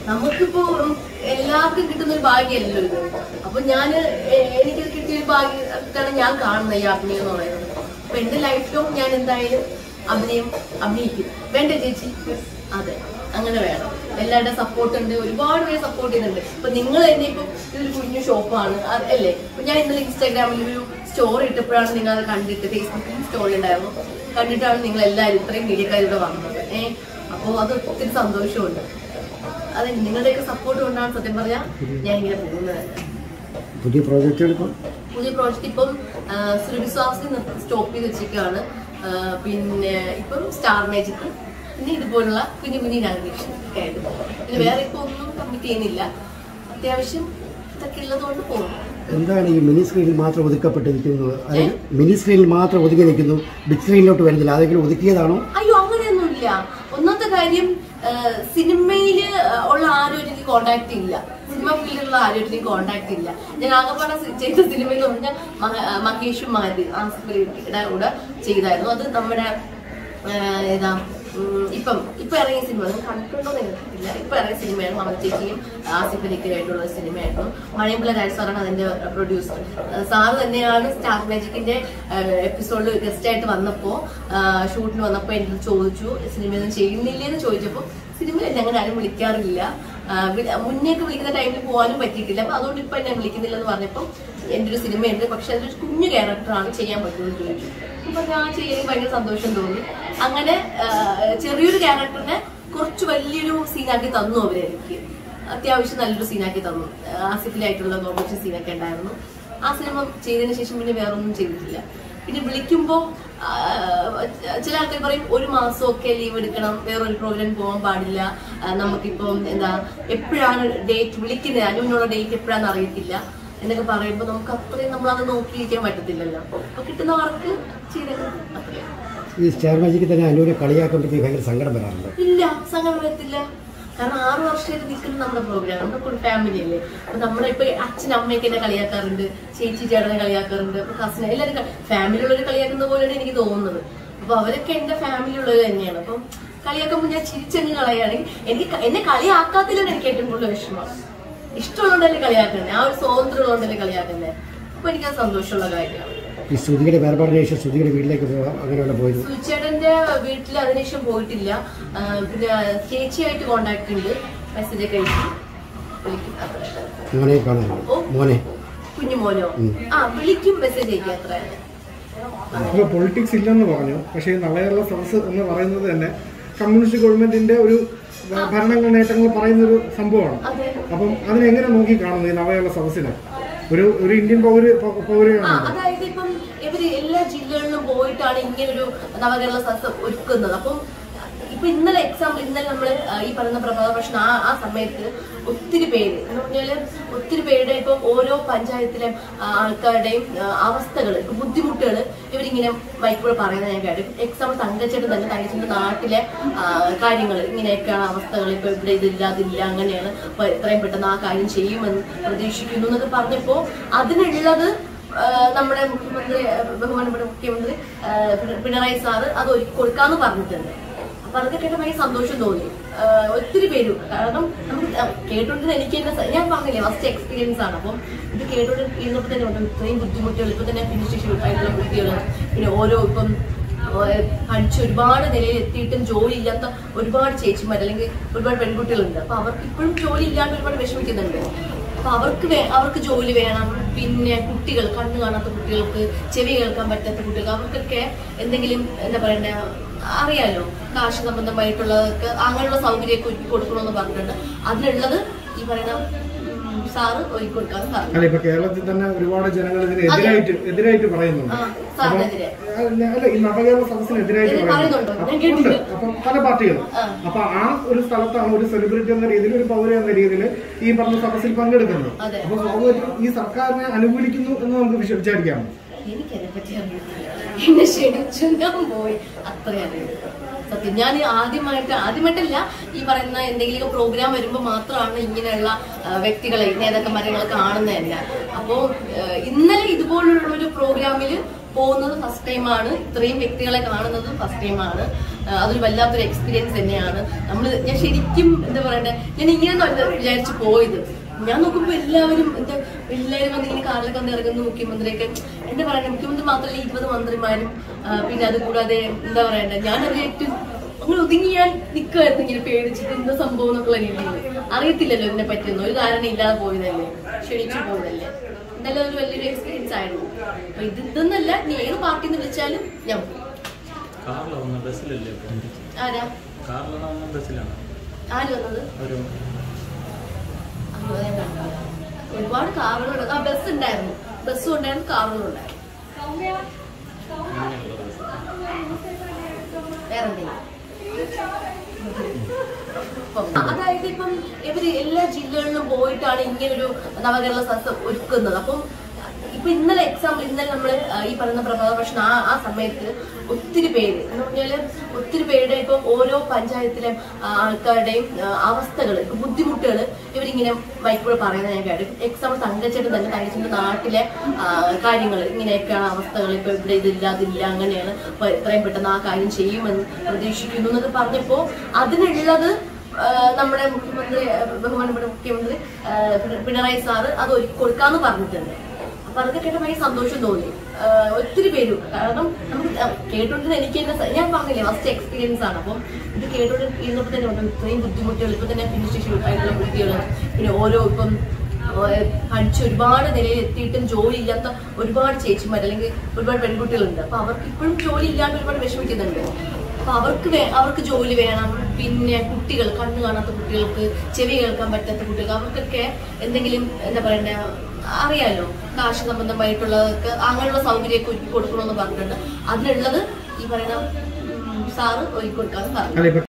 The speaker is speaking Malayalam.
നമുക്കിപ്പോ ഉം, എല്ലാവർക്കും കിട്ടുന്ന ഒരു ഭാഗ്യമല്ലല്ലോ ഇത് അപ്പൊ ഞാൻ എനിക്ക് കിട്ടിയ ഒരു ഭാഗ്യത്താണ് ഞാൻ കാണുന്നത് ഈ അഭിനയം എന്ന് പറയുന്നത് അപ്പൊ എന്റെ ലൈഫിലും ഞാൻ എന്തായാലും അഭിനയം അഭിനയിക്കും വേണ്ട ചേച്ചി അതെ അങ്ങനെ വേണം എല്ലാവരുടെ സപ്പോർട്ട് ഉണ്ട് ഒരുപാട് പേര് സപ്പോർട്ട് ചെയ്യുന്നുണ്ട് ഇപ്പൊ നിങ്ങൾ തന്നെ ഇപ്പൊ ഇതൊരു കുഞ്ഞു ഷോപ്പാണ് അല്ലേ ഇപ്പൊ ഞാൻ ഇന്നലെ ഇൻസ്റ്റാഗ്രാമിൽ ഒരു സ്റ്റോറി ഇട്ടപ്പോഴാണ് നിങ്ങൾ അത് കണ്ടിട്ട് ഫേസ്ബുക്കിൽ സ്റ്റോറി ഉണ്ടായിരുന്നു കണ്ടിട്ടാണ് നിങ്ങൾ എല്ലാവരും ഇത്രയും മീഡിയക്കാരിവിടെ വന്നത് ഏഹ് അപ്പോൾ അത് ഒത്തിരി സന്തോഷമുണ്ട് അതെ നിങ്ങളുടെയൊക്കെ സപ്പോർട്ട് കൊണ്ടാണ് സത്യം പറഞ്ഞാൽ ഞാൻ ഇങ്ങനെ പോകുന്നത് തന്നെ പുതിയ പ്രോജക്റ്റുകൾ ഇപ്പം പുതിയ പ്രോജക്റ്റ് ഇപ്പം ശ്രീവിശ്വാസിൽ സ്റ്റോപ്പ് ചെയ്ത് വെച്ചിരിക്കുകയാണ് ആ, പിന്നെ ഇപ്പം സ്റ്റാർ മാജിക് പിന്നെ ഇതുപോലുള്ള കുഞ്ഞു കുഞ്ഞു നാവിഗേഷൻ ഒക്കെ ആയിട്ട് പോകും. പിന്നെ വേറെ ഇപ്പൊ ഒന്നും കമ്മിറ്റ് ചെയ്യുന്നില്ല അത്യാവശ്യം ഇതൊക്കെ ഉള്ളത് കൊണ്ട് പോകുന്നു എന്താണ് ഈ മിനി സ്ക്രീനിൽ മാത്രം ഒതുക്കപ്പെട്ടിരിക്കുന്നത് അല്ലെങ്കിൽ മിനി സ്ക്രീനിൽ മാത്രം ഒതുക്കി നിൽക്കുന്നു ബിഗ് സ്ക്രീനിലോട്ട് വരുന്നില്ല അതെങ്കിലും ഒതുക്കിയതാണോ അയ്യോ അങ്ങനെയൊന്നുമില്ല ഒന്നാമത്തെ കാര്യം സിനിമയിൽ ഉള്ള ആരും എനിക്ക് കോണ്ടാക്ട് ഇല്ല സിനിമ ഫീൽഡിലുള്ള ആരും എനിക്ക് കോണ്ടാക്ട് ഇല്ല ഞാൻ ആകെപ്പാടെ സി- ചെയ്ത സിനിമയിൽ പറഞ്ഞാൽ മഹേഷും മാരി ആസിഫലിയുടെ കൂടെ ചെയ്തായിരുന്നു അത് നമ്മുടെ ആ, ഏതാ ഉം, ഇപ്പം ഇപ്പൊ ഇറങ്ങിയ സിനിമ നിങ്ങൾ കണ്ടിട്ടുണ്ടോ നിങ്ങൾക്കില്ല ഇപ്പൊ ഇറങ്ങിയ സിനിമയാണ് മമത ചേച്ചിയും ആസിഫ് അലിക്കായിട്ടുള്ള സിനിമയായിരുന്നു മണിയമ്പല രാജ് സാറാണ് അതിന്റെ പ്രൊഡ്യൂസർ സാറ് തന്നെയാണ് സ്റ്റാർ മാജിക്കിന്റെ എപ്പിസോഡിൽ ഗസ്റ്റ് ആയിട്ട് വന്നപ്പോ ഷൂട്ടിന് വന്നപ്പോ എൻ്റെ അടുത്ത് ചോദിച്ചു സിനിമയൊന്നും ചെയ്യുന്നില്ലേ എന്ന് ചോദിച്ചപ്പോൾ സിനിമയിൽ ഞങ്ങൾ ആരും വിളിക്കാറില്ല ആ, വി- മുന്നേക്ക് വിളിക്കുന്ന ടൈമിൽ പോകാനും പറ്റിയിട്ടില്ല അപ്പൊ അതുകൊണ്ട് ഇപ്പൊ എന്നെ വിളിക്കുന്നില്ല എന്ന് പറഞ്ഞപ്പോൾ എൻ്റെ ഒരു സിനിമയുണ്ട് പക്ഷെ അതൊരു കുഞ്ഞു ക്യാരക്ടറാണ് ചെയ്യാൻ പറ്റുമെന്ന് ചോദിച്ചു അപ്പൊ ഞാൻ ചെയ്യാൻ ഭയങ്കര സന്തോഷം തോന്നി അങ്ങനെ ആ, ചെറിയൊരു ക്യാരക്ടറിനെ കുറച്ച് വലിയൊരു സീനാക്കി തന്നു അവരെ എനിക്ക് അത്യാവശ്യം നല്ലൊരു സീനാക്കി തന്നു ആസിഫിലായിട്ടുള്ള കുറച്ച് സീനൊക്കെ ഉണ്ടായിരുന്നു ആ സിനിമ ചെയ്തതിന് ശേഷം പിന്നെ വേറെ ഒന്നും ചെയ്തിട്ടില്ല പിന്നെ വിളിക്കുമ്പോ ആ, ചില ആൾക്കാർ പറയും ഒരു മാസമൊക്കെ ലീവ് എടുക്കണം വേറൊരു പ്രോഗ്രാം പോകാൻ പാടില്ല ആ, നമുക്കിപ്പം എന്താ എപ്പോഴാണ് ഡേറ്റ് വിളിക്കുന്നത് അനുവിനുള്ള ഡേറ്റ് എപ്പോഴാണെന്ന് അറിയത്തില്ല എന്നൊക്കെ പറയുമ്പോൾ നമുക്ക് അത്രയും നമ്മൾ അത് നോക്കിയിരിക്കാൻ പറ്റത്തില്ലല്ലോ അപ്പൊ കിട്ടുന്ന വർക്ക് ചെയ്തേക്കണം അത്രയും ഈ സ്റ്റാർ മാജിക്കിൽ തന്നെ അനുവിനെ കളിയാക്കുമ്പോഴത്തേക്ക് ഭയങ്കര സങ്കടം വരാറുണ്ട് ഇല്ല സങ്കടം വരത്തില്ല കാരണം ആറു വർഷമായിട്ട് നിൽക്കുന്ന നമ്മുടെ പ്രോഗ്രാം നമ്മുടെ ഫുൾ ഫാമിലി അല്ലേ അപ്പൊ നമ്മുടെ ഇപ്പൊ അച്ഛനും അമ്മയൊക്കെ എന്നെ കളിയാക്കാറുണ്ട് ചേച്ചി ചേട്ടനെ കളിയാക്കാറുണ്ട് അപ്പൊ കസിൻ എല്ലാവരും ഫാമിലി ഉള്ളവർ കളിയാക്കുന്ന പോലെയാണ് എനിക്ക് തോന്നുന്നത് അപ്പൊ അവരൊക്കെ എന്റെ ഫാമിലി ഉള്ളവർ തന്നെയാണ് അപ്പം കളിയാക്കുമ്പോൾ ഞാൻ ചിരിച്ചങ്ങ് കളയുകയാണെങ്കിൽ എനിക്ക് ക- എന്നെ കളിയാക്കാത്തില്ലാണ് എനിക്ക് ഏറ്റവും കൂടുതൽ വിഷമം ഇഷ്ടമുള്ളതുകൊണ്ടല്ലേ കളിയാക്കുന്നത് ആ ഒരു സ്വാതന്ത്ര്യം ഉള്ളതുകൊണ്ടല്ലേ കളിയാക്കുന്നത് അപ്പൊ എനിക്കത് സന്തോഷമുള്ള കാര്യമാണ് ഈ ശ്രുതിയുടെ വേർപാടിന് ശേഷം ശ്രുതിയുടെ വീട്ടിലേക്ക് പോകാം അങ്ങനെയുള്ള പോയത് സുചേട്ടന്റെ വീട്ടിൽ അതിനുശേഷം പോയിട്ടില്ല ആ, പിന്നെ ചേച്ചിയായിട്ട് കോണ്ടാക്ട് ഉണ്ട് മെസ്സേജ് ഒക്കെ അയച്ചു വിളിക്കും അത്ര മോനെ കാണാറുണ്ട് ഓ. മോനെ കുഞ്ഞു മോനോ ആ വിളിക്കും മെസ്സേജ് അയക്കും അത്ര അപ്പോൾ പൊളിറ്റിക്സ് ഇല്ലെന്ന് പറഞ്ഞു പക്ഷേ ഈ നവകേരള സദസ് എന്ന് പറയുന്നത് തന്നെ കമ്മ്യൂണിസ്റ്റ് ഗവൺമെന്റിന്റെ ഒരു ഭ- ഭരണ നേട്ടങ്ങൾ പറയുന്ന ഒരു സംഭവമാണ് അതെ അപ്പം അതിനെങ്ങനെ നോക്കി കാണുന്നു ഈ നവകേരള സദസ്സിനെ ഒരു ഒരു ഇന്ത്യൻ പൗര പൗ- ആ പൗരയാണ് അതായത് ഇപ്പം ഇവര് എല്ലാ ജില്ലകളിലും പോയിട്ടാണ് ഇങ്ങനൊരു നവകേരള സദസ് ഒരുക്കുന്നത് അപ്പം ഇപ്പൊ ഇന്നലെ എക്സാമ്പിൾ ഇന്നലെ നമ്മള് ആ, ഈ പറയുന്ന പ്രഭാത ഭക്ഷണം ആ ആ സമയത്ത് ഒത്തിരി പേര് എന്ന് പറഞ്ഞാല് ഒത്തിരി പേരുടെ ഇപ്പൊ ഓരോ പഞ്ചായത്തിലെ ആ, ആൾക്കാരുടെയും അവസ്ഥകൾ ബുദ്ധിമുട്ടുകൾ ഇവരിങ്ങനെ മൈക്കൂടെ പറയുന്നത് ഞാൻ കേട്ടു എക്സാമ്പിൾ തങ്കച്ചേട്ടൻ തന്നെ തങ്കച്ചേട്ടൻ്റെ നാട്ടിലെ കാര്യങ്ങൾ ഇങ്ങനെയൊക്കെയാണ് അവസ്ഥകൾ ഇപ്പൊ ഇവിടെ ഇതില്ല അതില്ല അങ്ങനെയാണ് അപ്പൊ എത്രയും പെട്ടെന്ന് ആ കാര്യം ചെയ്യുമെന്ന് പ്രതീക്ഷിക്കുന്നു എന്നൊക്കെ പറഞ്ഞപ്പോ അതിനുള്ളത് ആ, നമ്മുടെ മുഖ്യമന്ത്രി ആ, ബഹുമാനപ്പെട്ട മുഖ്യമന്ത്രി ആ, പിണ- പിണറായി സാറ് അത് ഒരുക്കി കൊടുക്കാന്ന് പറഞ്ഞിട്ടുണ്ട് അപ്പൊ അതൊക്കെ കേട്ട ഭയങ്കര സന്തോഷം തോന്നി ആ, ഒത്തിരി പേരും കാരണം നമുക്ക് കേട്ടോണ്ടിരുന്ന എനിക്ക് തന്നെ സ- ഞാൻ പറഞ്ഞില്ലേ ഫസ്റ്റ് എക്സ്പീരിയൻസ് ആണ് അപ്പം ഇത് കേട്ടോണ്ട് ഇരുന്നപ്പോൾ തന്നെ ഉണ്ട് ഇത്രയും ബുദ്ധിമുട്ടുകൾ ഇപ്പൊ തന്നെ ഫിനിഷ് ആയിട്ടുള്ള കുട്ടികൾ പിന്നെ ഓരോ ഇപ്പം ഏഹ് പഠിച്ച് ഒരുപാട് നിലയിൽ എത്തിയിട്ടും ജോലി ഇല്ലാത്ത ഒരുപാട് ചേച്ചിമാർ അല്ലെങ്കിൽ ഒരുപാട് പെൺകുട്ടികളുണ്ട് അപ്പൊ അവർക്ക് ഇപ്പോഴും ജോലി ഇല്ലാണ്ട് ഒരുപാട് വിഷമിക്കുന്നുണ്ട് അപ്പൊ അവർക്ക് വേ അവർക്ക് ജോലി വേണം പിന്നെ കുട്ടികൾ കണ്ണു കാണാത്ത കുട്ടികൾക്ക് ചെവി കേൾക്കാൻ പറ്റാത്ത കുട്ടികൾക്ക് അവർക്കൊക്കെ എന്തെങ്കിലും എന്താ പറയണ്ട അറിയാലോ കാശ് സംബന്ധമായിട്ടുള്ളതൊക്കെ അങ്ങനെയുള്ള സൗകര്യമൊക്കെ ഒരുക്കി കൊടുക്കണമെന്ന് പറഞ്ഞിട്ടുണ്ട് അതിനുള്ളത് ഈ പറയുന്ന ഉം, സാറ് ഒരുക്കി കൊടുക്കാന്ന് പറഞ്ഞു അല്ല ഇപ്പൊ കേരളത്തിൽ തന്നെ ഒരുപാട് ജനങ്ങൾ ഇതിന് എതിരായിട്ട് എതിരായിട്ട് പറയുന്നുണ്ട് ആ സാറിനെതിരെ അല്ല അല്ല, ഈ നവകേരള സദസ്സിന് എതിരായിട്ട് എതിരെ പറയുന്നുണ്ട് പറയുന്നുണ്ടോ? ഞാൻ അപ്പൊ കേട്ടില്ല. ഉണ്ട്. അപ്പം പല പാർട്ടികളും ആ. അപ്പൊ ആ ഒരു സ്ഥലത്താണ് ഒരു സെലിബ്രിറ്റി എന്ന രീതിയിൽ ഒരു പൗര എന്ന രീതിയിൽ ഈ പറഞ്ഞ സദസ്സിൽ പങ്കെടുക്കുന്നത് അതെ. അപ്പൊ സ്വാഭാവികമായിട്ടും ഈ സർക്കാരിനെ അനുകൂലിക്കുന്നു എന്ന് നമുക്ക് വിശ- വിചാരിക്കാം എനിക്കതിനെ പറ്റി അറിയത്തില്ല എന്നെ ക്ഷണിച്ചു ഞാൻ പോയി അത്രേ അറിയൂ സത്യം ഞാൻ ആദ്യമായിട്ട് ആദ്യമായിട്ടല്ല ഈ പറയുന്ന എന്തെങ്കിലും പ്രോഗ്രാം വരുമ്പോൾ മാത്രമാണ് ഇങ്ങനെയുള്ള ആ, വ്യക്തികളെ നേതാക്കന്മാരെ ഞങ്ങൾ കാണുന്നതല്ല അപ്പോൾ ഇന്നലെ ഇതുപോലുള്ള ഒരു പ്രോഗ്രാമിൽ പോകുന്നത് ഫസ്റ്റ് ടൈമാണ് ഇത്രയും വ്യക്തികളെ കാണുന്നത് ഫസ്റ്റ് ടൈമാണ് ആ, അതൊരു വല്ലാത്തൊരു എക്സ്പീരിയൻസ് തന്നെയാണ് നമ്മൾ ഞാൻ ശരിക്കും എന്താ പറയണ്ടേ ഞാൻ ഇങ്ങനെ അല്ല വിചാരിച്ചു പോയത് ഞാൻ നോക്കുമ്പോ എല്ലാവരും എന്താ എല്ലാവരും വന്ന് ഇങ്ങനെ കാറിലൊക്കെ വന്ന് ഇറങ്ങുന്നു മുഖ്യമന്ത്രിയൊക്കെ എന്താ പറയണ്ടേ മുഖ്യമന്ത്രി മാത്രമല്ല ഇരുപത് മന്ത്രിമാരും ആ, പിന്നെ അത് കൂടാതെ എന്താ പറയണ്ടേ ഞാൻ അതിലേറ്റ് അങ്ങനെ ഒതുങ്ങി ഞാൻ നിൽക്കുമായിരുന്നു ഇങ്ങനെ പേടിച്ചിട്ട് എന്താ സംഭവം എന്നൊക്കെയുള്ള രീതിയിൽ അറിയത്തില്ലല്ലോ ഇതിനെ പറ്റിയൊന്നും ഒരു കാരണം ഇല്ലാതെ പോയതല്ലേ ക്ഷണിച്ചു പോയതല്ലേ എന്തായാലും ഒരു വലിയൊരു എക്സ്പീരിയൻസ് ആയിരുന്നു അപ്പൊ ഇത് ഇതൊന്നല്ല നീ ഏത് പാർട്ടി എന്ന് വിളിച്ചാലും ഞാൻ പോകും കാറിൽ വന്ന ബസ്സിലല്ലേ ഇപ്പൊ? ആരാ കാറിലാണ് വന്ന ബസ്സിലാണ് ആര് വന്നത് ഒരു അയ്യോ, ഞാൻ കണ്ടില്ല. ഒരുപാട് കാറുകൾ ആ ബസ് ഉണ്ടായിരുന്നു ബസ്സും ഉണ്ടായിരുന്നു കാറുകളും ഉണ്ടായിരുന്നു അങ്ങനെയുള്ള ബസ് വേറെ എന്തെങ്കിലും ഇപ്പം അതായത് ഇപ്പം ഇവര് എല്ലാ ജില്ലകളിലും പോയിട്ടാണ് ഇങ്ങനൊരു നവകേരള സദസ് ഒരുക്കുന്നത് അപ്പം ഇപ്പൊ ഇന്നലെ എക്സാമ്പിൾ ഇന്നലെ നമ്മൾ ഈ പറയുന്ന പ്രഭാത ഭക്ഷണം ആ ആ സമയത്ത് ഒത്തിരി പേര് എന്ന് പറഞ്ഞാല് ഒത്തിരി പേരുടെ ഇപ്പം ഓരോ പഞ്ചായത്തിലെ ആ, ആൾക്കാരുടെയും അവസ്ഥകൾ ബുദ്ധിമുട്ടുകൾ ഇവരിങ്ങനെ മൈക്കൂടെ പറയുന്നത് ഞാൻ കേട്ടു എക്സാമ്പിൾ തങ്കച്ചേട്ടൻ തന്നെ തങ്കച്ചേട്ടൻ്റെ നാട്ടിലെ കാര്യങ്ങൾ ഇങ്ങനെയൊക്കെയാണ് അവസ്ഥകൾ ഇപ്പൊ ഇവിടെ ഇതില്ല അതില്ല അങ്ങനെയാണ് അപ്പൊ എത്രയും പെട്ടെന്ന് ആ കാര്യം ചെയ്യുമെന്ന് പ്രതീക്ഷിക്കുന്നു എന്നൊക്കെ പറഞ്ഞപ്പോ അതിനുള്ളത് ആ, നമ്മുടെ മുഖ്യമന്ത്രി ആ, ബഹുമാനപ്പെട്ട മുഖ്യമന്ത്രി ആ, പിണ- പിണറായി സാറ് അത് ഒരുക്കി കൊടുക്കാന്ന് പറഞ്ഞിട്ടുണ്ട് അപ്പൊ അതൊക്കെ കേട്ട ഭയങ്കര സന്തോഷം തോന്നി ആ, ഒത്തിരി പേര് കാരണം നമുക്ക് കേട്ടോണ്ടിരുന്ന എനിക്ക് തന്നെ സ- ഞാൻ പറഞ്ഞില്ലേ ഫസ്റ്റ് എക്സ്പീരിയൻസ് ആണ് അപ്പം ഇത് കേട്ടോണ്ട് ഇരുന്നപ്പോൾ തന്നെ ഉണ്ട് ഇത്രയും ബുദ്ധിമുട്ടുകൾ ഇപ്പൊ തന്നെ ഭിന്നശേഷി ആയിട്ടുള്ള കുട്ടികൾ പിന്നെ ഓരോ ഇപ്പം ഏഹ് പഠിച്ച് ഒരുപാട് നിലയിൽ എത്തിയിട്ടും ജോലി ഇല്ലാത്ത ഒരുപാട് ചേച്ചിമാർ അല്ലെങ്കിൽ ഒരുപാട് പെൺകുട്ടികളുണ്ട് അപ്പൊ അവർക്ക് ഇപ്പോഴും ജോലി ഇല്ലാണ്ട് ഒരുപാട് വിഷമിക്കുന്നുണ്ട് അപ്പൊ അവർക്ക് വേ- അവർക്ക് ജോലി വേണം പിന്നെ കുട്ടികൾ കണ്ണു കാണാത്ത കുട്ടികൾക്ക് ചെവി കേൾക്കാൻ പറ്റാത്ത കുട്ടികൾക്ക് അവർക്കൊക്കെ എന്തെങ്കിലും എന്താ പറയണ്ടേ അറിയാലോ കാശ് സംബന്ധമായിട്ടുള്ളതൊക്കെ അങ്ങനെയുള്ള സൗകര്യമൊക്കെ ഒരുക്കി കൊടുക്കണമെന്ന് പറഞ്ഞിട്ടുണ്ട് അതിനുള്ളത് ഈ പറയുന്ന ഉം, സാറ് ഒരുക്കി കൊടുക്കാന്ന് പറഞ്ഞു അല്ല ഇപ്പൊ